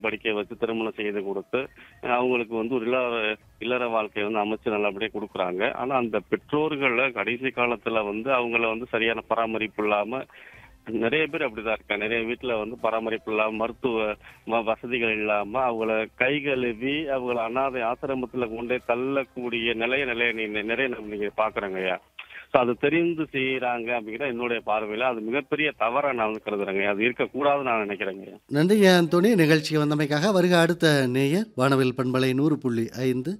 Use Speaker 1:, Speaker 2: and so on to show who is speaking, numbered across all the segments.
Speaker 1: படிக்க வச்சு திருமணம் செய்து கொடுத்து அஹ் அவங்களுக்கு வந்து ஒரு இல்லற இல்லற வாழ்க்கையை வந்து அமைச்சு நல்லபடியாக கொடுக்குறாங்க ஆனா அந்த பெற்றோர்களை கடைசி காலத்துல வந்து அவங்கள வந்து சரியான பராமரிப்பு இல்லாம நிறைய பேர் அப்படிதான் இருக்காங்க நிறைய வீட்டுல வந்து பராமரிப்பு இல்லாம மருத்துவ வ- வசதிகள் இல்லாம அவங்கள கை கழுவி அவங்கள அனாதை ஆசிரமத்துல கொண்டே தள்ளக்கூடிய நிலைய நிலைய நீ- நிறைய நம்ம நீங்க பாக்குறேங்க ஐயா ஸோ அது தெரிந்து செய்யறாங்க அப்படிங்கிற என்னுடைய பார்வையில அது மிகப்பெரிய தவறா நான் வந்து கருதுறேங்க அது இருக்கக்கூடாதுன்னு நான் நினைக்கிறேங்க ஐயா
Speaker 2: நன்றிங்க ஆண்டோனி நிகழ்ச்சிக்கு வந்தமைக்காக வருக அடுத்த நேயர் வானவில் பண்பலை நூறு புள்ளி ஐந்து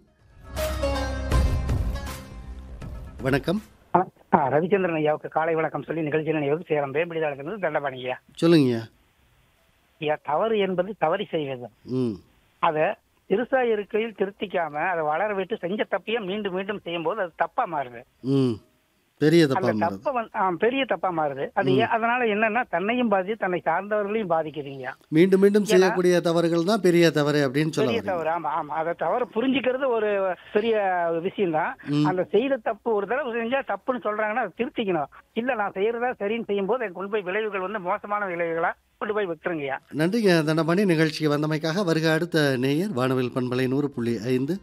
Speaker 2: வணக்கம்
Speaker 3: ஆ, ரவிச்சந்திரன் ஐயாவுக்கு காலை வணக்கம் சொல்லி நிகழ்ச்சியில் நினைவு சேரம் வேம்பிடிதாளத்திலிருந்து தண்டபாணி ஐயா
Speaker 2: சொல்லுங்க
Speaker 3: ஐயா தவறு என்பது தவறி செய்வது
Speaker 2: ம்
Speaker 3: அதை சிறுசா இருக்கையில் திருத்திக்காம அதை வளர விட்டு செஞ்ச தப்பையே மீண்டும் மீண்டும் செய்யும் போது அது தப்பா மாறுது
Speaker 2: ம் பெரிய
Speaker 3: அந்த
Speaker 2: தப்பா மாறுது
Speaker 3: தப்ப வந்து ஆ, பெரிய தப்பா மாறுது அது ஏன் அதனால என்னன்னா தன்னையும் பாதி தன்னை சார்ந்தவர்களையும் பாதிக்குதுங்க
Speaker 2: மீண்டும் மீண்டும் செய்யக்கூடிய தவறுகள் தான் பெரிய தவறு அப்படின்னு சொல்ல
Speaker 3: பெரிய
Speaker 2: வரீங்க
Speaker 3: தவறு ஆமா ஆமா அதை தவறு புரிஞ்சுக்கிறது ஒரு பெரிய விஷயம் தான்
Speaker 2: ம்.
Speaker 3: அந்த செய்த தப்பு ஒரு தடவை செஞ்சா தப்புன்னு சொல்றாங்கன்னா அதை திருத்திக்கணும் இல்ல நான் செய்யறதா சரின்னு செய்யும் போது கொண்டு போய் விளைவுகள் வந்து மோசமான விளைவுகளா கொண்டு போய் விட்டுருங்கய்யா
Speaker 2: நன்றிங்க தண்டபாணி நிகழ்ச்சிக்கு வந்தமைக்காக வருக அடுத்த நேயர் வானவில் பண்பலை நூறு புள்ளி ஐந்து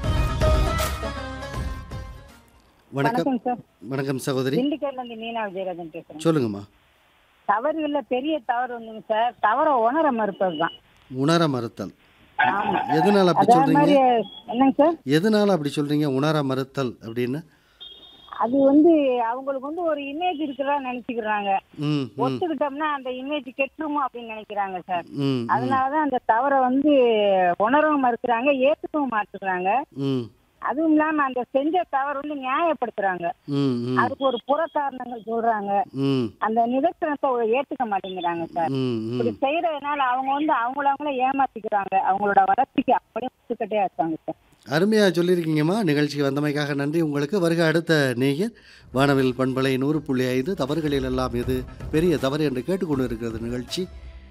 Speaker 2: வணக்கம்
Speaker 4: வணக்கம் சார்
Speaker 2: வணக்கம் சகோதரி
Speaker 4: திண்டுக்கல்ல இருந்து மீனா விஜயராஜன் பேசுறேன்
Speaker 2: சொல்லுங்கம்மா
Speaker 4: தவறுகள்ல பெரிய தவறு வந்துங்க சார் தவற உணர மறுப்பது தான்
Speaker 2: உணர மறுத்தல்
Speaker 4: ஆமா
Speaker 2: எதனால அப்படி
Speaker 4: அதே
Speaker 2: சொல்றீங்க
Speaker 4: மாதிரி என்னங்க சார்
Speaker 2: எதனால அப்படி சொல்றீங்க உணர மறுத்தல் அப்படின்னு
Speaker 4: அது வந்து அவங்களுக்கு வந்து ஒரு இமேஜ் இருக்கிறதா நினைச்சுக்கிறாங்க
Speaker 2: ம் ம்
Speaker 4: ஒத்துக்கிட்டோம்னா அந்த இமேஜ் கெட்டுருமோ அப்படின்னு நினைக்கிறாங்க சார்
Speaker 2: ம் ம்
Speaker 4: அதனாலதான் அந்த தவறை வந்து உணரவும் மறுக்கிறாங்க ஏத்துக்கவும் மாட்டுறாங்க
Speaker 2: ம்
Speaker 4: அதுவும் இல்லாம அந்த செஞ்ச தவறு வந்து நியாயப்படுத்துறாங்க
Speaker 2: ம் ம்
Speaker 4: அதுக்கு ஒரு புற காரணங்கள் சொல்றாங்க
Speaker 2: ம்
Speaker 4: அந்த நிதர்சனத்தை ஏத்துக்க மாட்டேங்கிறாங்க சார்
Speaker 2: ம்
Speaker 4: இப்படி
Speaker 2: ம்
Speaker 4: செய்யறதுனால அவங்க வந்து அவங்கள அவங்களே ஏமாத்திக்கிறாங்க அவங்களோட வளர்ச்சிக்கு அப்படியே முட்டுக்கட்டையா இருக்காங்க சார்
Speaker 2: அருமையா சொல்லியிருக்கீங்கம்மா நிகழ்ச்சிக்கு வந்தமைக்காக நன்றி உங்களுக்கு வருக அடுத்த நேயர் வானவில் பண்பலை நூறு புள்ளி ஐந்து தவறுகளில் எல்லாம் எது பெரிய தவறு என்று கேட்டுக்கொண்டு இருக்கிறது நிகழ்ச்சி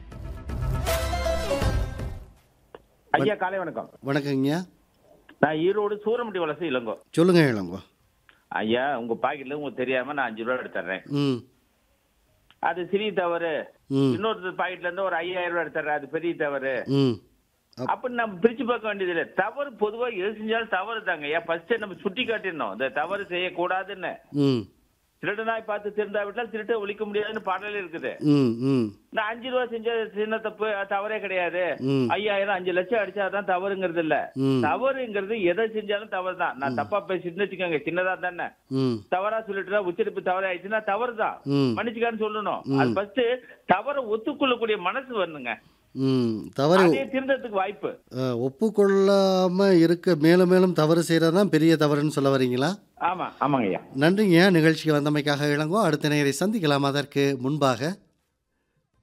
Speaker 5: ஐயா காலை வணக்கம்
Speaker 2: வணக்கங்கய்யா
Speaker 5: நான் ஈரோடு சூரமுடி வலசு இளங்கோ
Speaker 2: சொல்லுங்க இளங்கோ
Speaker 5: ஐயா உங்க பாக்கெட்ல உங்களுக்கு தெரியாம நான் அஞ்சு ரூபா எடுத்துறேன்
Speaker 2: ம்
Speaker 5: அது சிறிய தவறு
Speaker 2: ம்
Speaker 5: இன்னொரு பாக்கெட்ல இருந்து ஒரு ஐயாயிரம் ரூபாய் எடுத்துறேன் அது பெரிய தவறு
Speaker 2: ம் அப்-
Speaker 5: அப்ப நம்ம பிரிச்சு பார்க்க வேண்டியது இல்ல தவறு பொதுவா எது செஞ்சாலும் தவறு தாங்க ஐயா ஃபர்ஸ்ட் நம்ம சுட்டி காட்டிடணும் இந்த தவறு செய்யக்கூடாதுன்னு
Speaker 2: ம்
Speaker 5: திருடனாய் பார்த்து திருந்தாவிட்டால் திருட்ட ஒழிக்க முடியாதுன்னு பாடலே இருக்குது
Speaker 2: ம் ம்
Speaker 5: நான் அஞ்சு ரூபா செஞ்ச சின்ன தப்பு அது தவறே கிடையாது
Speaker 2: ம்
Speaker 5: ஐயாயிரம் அஞ்சு லட்சம் அடிச்சாதான் தவறுங்கிறது இல்ல
Speaker 2: ம்
Speaker 5: தவறுங்கிறது எதை செஞ்சாலும் தவறு தான் நான் தப்பா பேசிட்டு வச்சுக்கோங்க சின்னதா தானே
Speaker 2: ம்
Speaker 5: தவறா சொல்லிட்டு உச்சரிப்பு தவறு ஆயிடுச்சுன்னா தவறு தான்
Speaker 2: ம்
Speaker 5: மன்னிச்சுக்கான்னு சொல்லணும் அது ஃபர்ஸ்ட் தவற ஒத்துக்கொள்ளக்கூடிய மனசு வரணுங்க
Speaker 2: ம் தவறு
Speaker 5: அதே திருந்தறதுக்கு வாய்ப்பு
Speaker 2: அஹ், ஒப்புக்கொள்ளாம இருக்க மேலும் மேலும் தவறு செய்கிறது தான் பெரிய தவறுன்னு சொல்ல வரீங்களா
Speaker 5: ஆமா ஆமாங்க ஐயா
Speaker 2: நன்றிங்க நிகழ்ச்சிக்கு வந்தமைக்காக இளங்கோ அடுத்த நேரை சந்திக்கலாம் அதற்கு முன்பாக